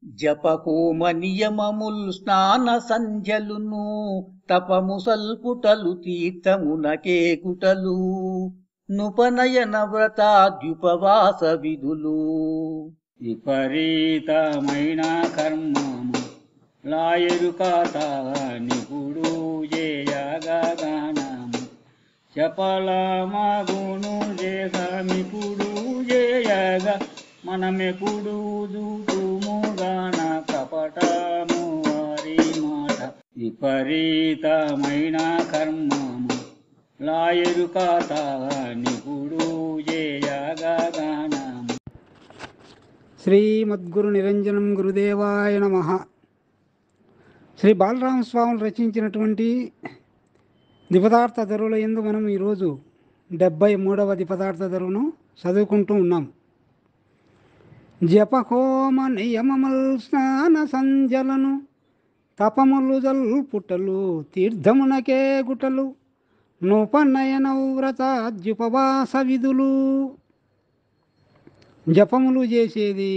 జపహోమ నియమముల్ స్నాన సంధ్యలును తపము సల్పుటలు తీర్థమునకే గుటలు నుపనయన వ్రతాద్యుపవాస విధులు విపరీతమైన కర్మము లాయరుకాత నిపుడు చేయగనము చపలమగును చేసమిపుడు చేయగ మనమెప్పుడు దూతుముగాన కపటము వారి మాట విపరీతమైన కర్మము లాయరుకాత నిపుడు చేయగనము శ్రీమద్గురు నిరంజనం గురుదేవాయ నమ శ్రీ బాలరామ స్వాములు రచించినటువంటి దిపదార్థ ధరువుల ఎందు మనం ఈరోజు డెబ్బై మూడవ దిపదార్థ ధరువును చదువుకుంటూ ఉన్నాం జపహోమ నియమముల్ స్నాన సంజలను తపములు జల్పుటలు తీర్థమునకే గుటలు నూపనయన వ్రతాద్యుపవాస విధులు జపములు చేసేది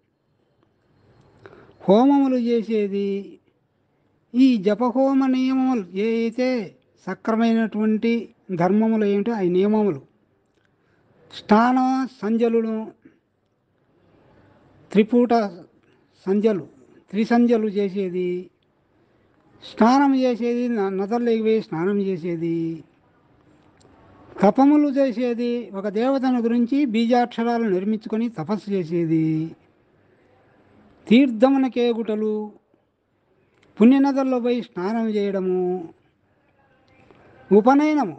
హోమములు చేసేది ఈ జపహోమ నియమములు ఏ అయితే సక్రమైనటువంటి ధర్మములు ఏమిటో ఆ నియమములు స్నాన సంజలును త్రిపూట సంజలు త్రిసంజలు చేసేది స్నానం చేసేది న- నదుల్లోకి పోయి స్నానం చేసేది తపములు చేసేది ఒక దేవతను గురించి బీజాక్షరాలు నిర్మించుకొని తపస్సు చేసేది తీర్థమునకేగుటలు పుణ్యనదుల్లో పోయి స్నానం చేయడము ఉపనయనము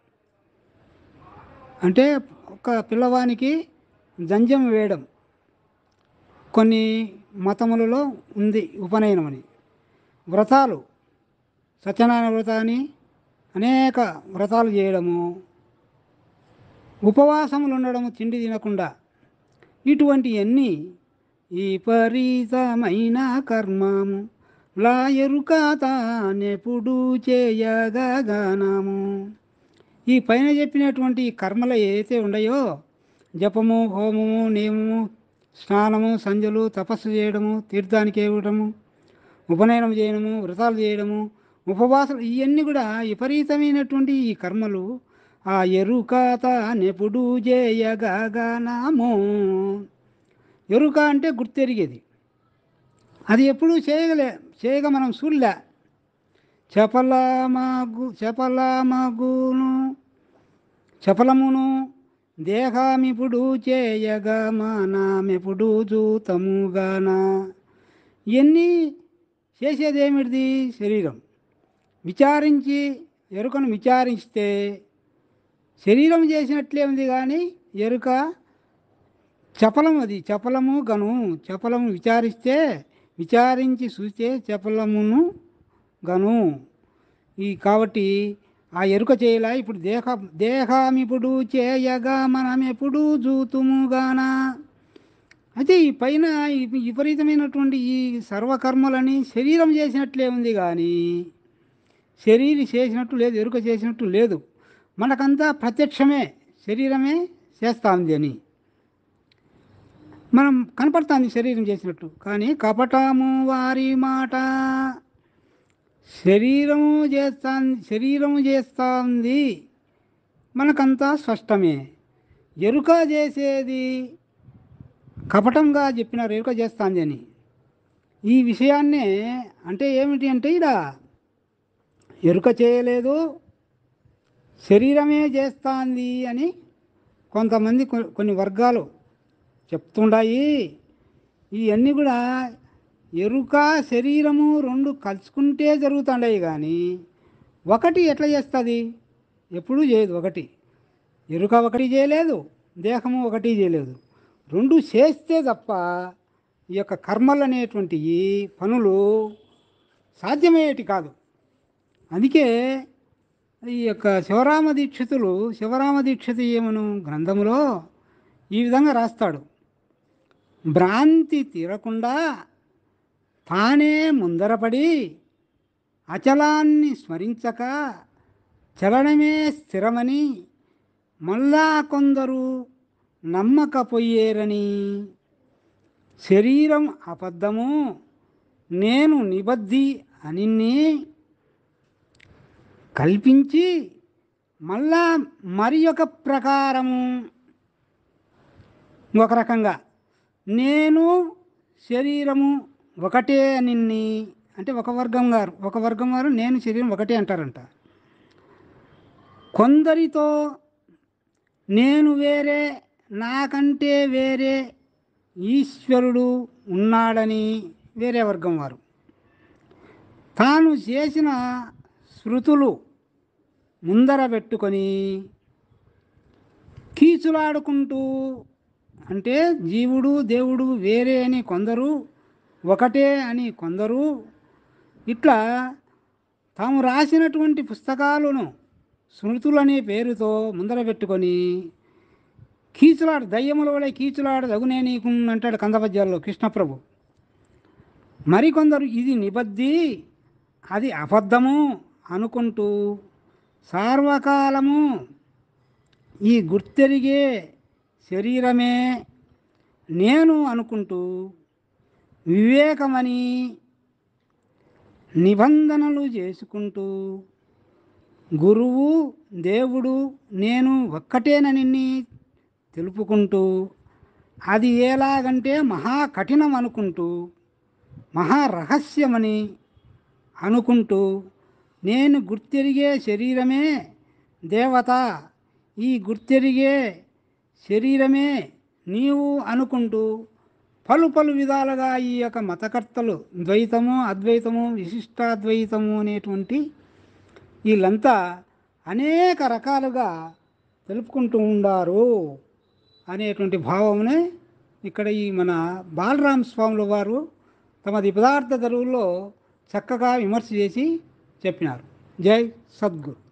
అంటే ఒక పిల్లవానికి జంజం వేయడం కొన్ని మతములలో ఉంది ఉపనయనం అని వ్రతాలు సత్యనారాయణ వ్రతాన్ని అనేక వ్రతాలు చేయడము ఉపవాసములు ఉండడము తిండి తినకుండా ఇటువంటివన్నీ ఈ పరితమైన కర్మము లాయరుకాతానెప్పుడు చేయగనాము ఈ పైన చెప్పినటువంటి ఈ కర్మలు ఏదైతే ఉన్నాయో జపము హోమము నియమము స్నానము సంజలు తపస్సు చేయడము తీర్థానికి ఇవ్వడము ఉపనయనం చేయడము వ్రతాలు చేయడము ఉపవాసాలు ఇవన్నీ కూడా విపరీతమైనటువంటి ఈ కర్మలు ఆ ఎరుకాత నెప్పుడు చేయగనాము ఎరుక అంటే గుర్తెరిగేది అది ఎప్పుడూ చేయగలే చేయగా మనం చూడలే చపలమగు చపలమగును చపలమును దేహమిప్పుడు చేయగా మానమెప్పుడు చూతముగానా ఇవన్నీ చేసేది ఏమిటిది శరీరం విచారించి ఎరుకను విచారిస్తే శరీరం చేసినట్లే ఉంది కానీ ఎరుక చపలం అది చపలము గను చపలము విచారిస్తే విచారించి చూస్తే చపలమును గను ఈ కాబట్టి ఆ ఎరుక చేయలే ఇప్పుడు దేహ దేహమిప్పుడు చేయగా మనం ఎప్పుడు చూతుముగానా అయితే ఈ పైన ఈ విపరీతమైనటువంటి ఈ సర్వకర్మలని శరీరం చేసినట్లే ఉంది కానీ శరీరం చేసినట్టు లేదు ఎరుక చేసినట్టు లేదు మనకంతా ప్రత్యక్షమే శరీరమే చేస్తుంది అని మనం కనపడుతుంది శరీరం చేసినట్టు కానీ కపటము వారి మాట శరీరము చేస్తా శరీరము చేస్తుంది మనకంతా స్పష్టమే ఎరుక చేసేది కపటంగా చెప్పినారు ఎరుక చేస్తుంది అని ఈ విషయాన్నే అంటే ఏమిటి అంటే ఇడ ఎరుక చేయలేదు శరీరమే చేస్తుంది అని కొంతమంది కొ- కొన్ని వర్గాలు చెప్తుండాయి ఇవన్నీ కూడా ఎరుక శరీరము రెండు కలుసుకుంటే జరుగుతుండాయి కానీ ఒకటి ఎట్లా చేస్తుంది ఎప్పుడూ చేయదు ఒకటి ఎరుక ఒకటి చేయలేదు దేహము ఒకటి చేయలేదు రెండు చేస్తే తప్ప ఈ యొక్క కర్మలు అనేటువంటివి పనులు సాధ్యమయ్యేటి కాదు అందుకే ఈ యొక్క శివరామ దీక్షితులు శివరామ దీక్షితీయమను గ్రంథములో ఈ విధంగా రాస్తాడు భ్రాంతి తీరకుండా తానే ముందరపడి అచలాన్ని స్మరించక చలనమే స్థిరమని మళ్ళా కొందరు నమ్మకపోయేరని శరీరం అబద్ధము నేను నిబద్ధి అని కల్పించి మళ్ళా మరి ఒక ప్రకారము ఒక రకంగా నేను శరీరము ఒకటే నిన్ని అంటే ఒక వర్గం గారు ఒక వర్గం వారు నేను శరీరం ఒకటే అంటారంట కొందరితో నేను వేరే నాకంటే వేరే ఈశ్వరుడు ఉన్నాడని వేరే వర్గం వారు తాను చేసిన శృతులు ముందర పెట్టుకొని కీచులాడుకుంటూ అంటే జీవుడు దేవుడు వేరే అని కొందరు ఒకటే అని కొందరు ఇట్లా తాము రాసినటువంటి పుస్తకాలను స్మృతులనే పేరుతో ముందర పెట్టుకొని కీచులాడు దయ్యముల వలె కీచులాడు దగునే నీకు అంటాడు కందపద్యాల్లో కృష్ణప్రభు మరికొందరు ఇది నిబద్ధి అది అబద్ధము అనుకుంటూ సార్వకాలము ఈ గుర్తెరిగే శరీరమే నేను అనుకుంటూ వివేకమని నిబంధనలు చేసుకుంటూ గురువు దేవుడు నేను ఒక్కటేనని తెలుపుకుంటూ అది ఎలాగంటే మహా కఠినం అనుకుంటూ మహా రహస్యమని అనుకుంటూ నేను గుర్తెరిగే శరీరమే దేవత ఈ గుర్తెరిగే శరీరమే నీవు అనుకుంటూ పలు పలు విధాలుగా ఈ యొక్క మతకర్తలు ద్వైతము అద్వైతము విశిష్టాద్వైతము అనేటువంటి వీళ్ళంతా అనేక రకాలుగా తెలుపుకుంటూ ఉండారు అనేటువంటి భావమునే ఇక్కడ ఈ మన బాలరామ స్వాముల వారు తమది పదార్థ ధరువుల్లో చక్కగా విమర్శ చేసి చెప్పినారు జై సద్గురు